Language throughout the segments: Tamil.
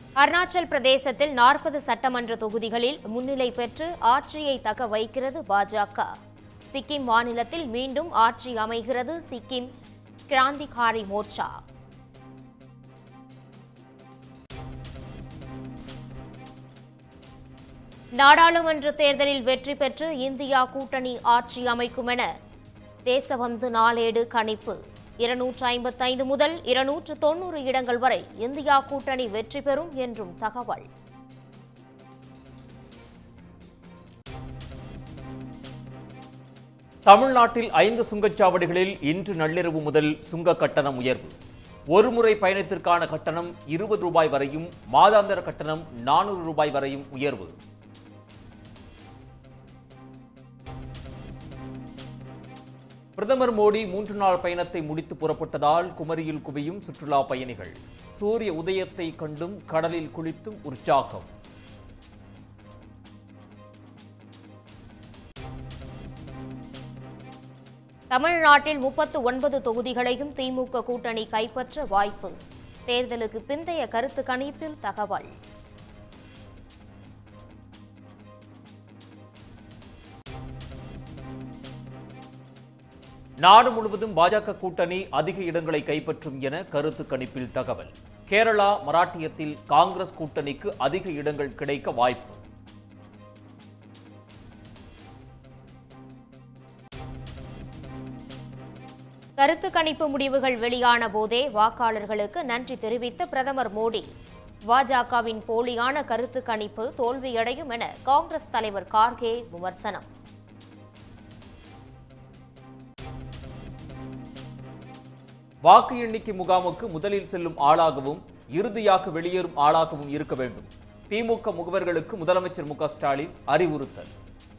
அருணாச்சல் பிரதேசத்தில் நாற்பது சட்டமன்ற தொகுதிகளில் முன்னிலை பெற்று ஆட்சியை தக்க வைக்கிறது பாஜக சிக்கிம் மாநிலத்தில் மீண்டும் ஆட்சி அமைகிறது சிக்கிம் கிராந்திகாரி மோர்ச்சா நாடாளுமன்ற தேர்தலில் வெற்றி பெற்று இந்தியா கூட்டணி ஆட்சி அமைக்கும் என தேசபந்து நாளேடு கணிப்பு இருநூற்று ஐம்பத்தைந்து முதல் இருநூற்று தொன்னூறு இடங்கள் வரை இந்தியா கூட்டணி வெற்றி பெறும் என்றும் தகவல் தமிழ்நாட்டில் ஐந்து சுங்கச்சாவடிகளில் இன்று நள்ளிரவு முதல் சுங்க கட்டணம் உயர்வு ஒருமுறை பயணத்திற்கான கட்டணம் இருபது ரூபாய் வரையும் மாதாந்திர கட்டணம் நானூறு ரூபாய் வரையும் உயர்வு பிரதமர் மோடி மூன்று நாள் பயணத்தை முடித்து புறப்பட்டதால் குமரியில் குவியும் சுற்றுலா பயணிகள் சூரிய உதயத்தை கண்டும் கடலில் குளித்தும் உற்சாகம் தமிழ்நாட்டில் முப்பத்து ஒன்பது தொகுதிகளையும் திமுக கூட்டணி கைப்பற்ற வாய்ப்பு தேர்தலுக்கு பிந்தைய கருத்து கணிப்பில் தகவல் நாடு முழுவதும் பாஜக கூட்டணி அதிக இடங்களை கைப்பற்றும் என கருத்து கணிப்பில் தகவல் கேரளா மராட்டியத்தில் காங்கிரஸ் கூட்டணிக்கு அதிக இடங்கள் கிடைக்க வாய்ப்பு கருத்து கணிப்பு முடிவுகள் வெளியான போதே வாக்காளர்களுக்கு நன்றி தெரிவித்த பிரதமர் மோடி பாஜகவின் போலியான கருத்து கணிப்பு தோல்வியடையும் என காங்கிரஸ் தலைவர் கார்கே விமர்சனம் வாக்கு எண்ணிக்கை முகாமுக்கு முதலில் செல்லும் ஆளாகவும் இறுதியாக வெளியேறும் ஆளாகவும் இருக்க வேண்டும் திமுக முகவர்களுக்கு முதலமைச்சர் மு க ஸ்டாலின் அறிவுறுத்தல்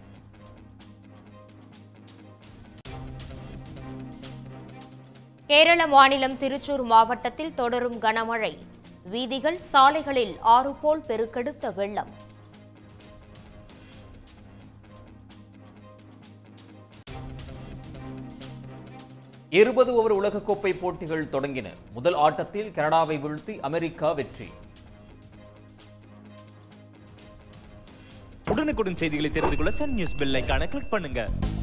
கேரள மாநிலம் திருச்சூர் மாவட்டத்தில் தொடரும் கனமழை வீதிகள் சாலைகளில் ஆறு போல் பெருக்கெடுத்த வெள்ளம் இருபது ஓவர் உலகக்கோப்பை போட்டிகள் தொடங்கின முதல் ஆட்டத்தில் கனடாவை வீழ்த்தி அமெரிக்கா வெற்றி உடனுக்குடன் செய்திகளை தெரிந்து கொள்ள சன் நியூஸ் பெல் ஐகானை கிளிக் பண்ணுங்க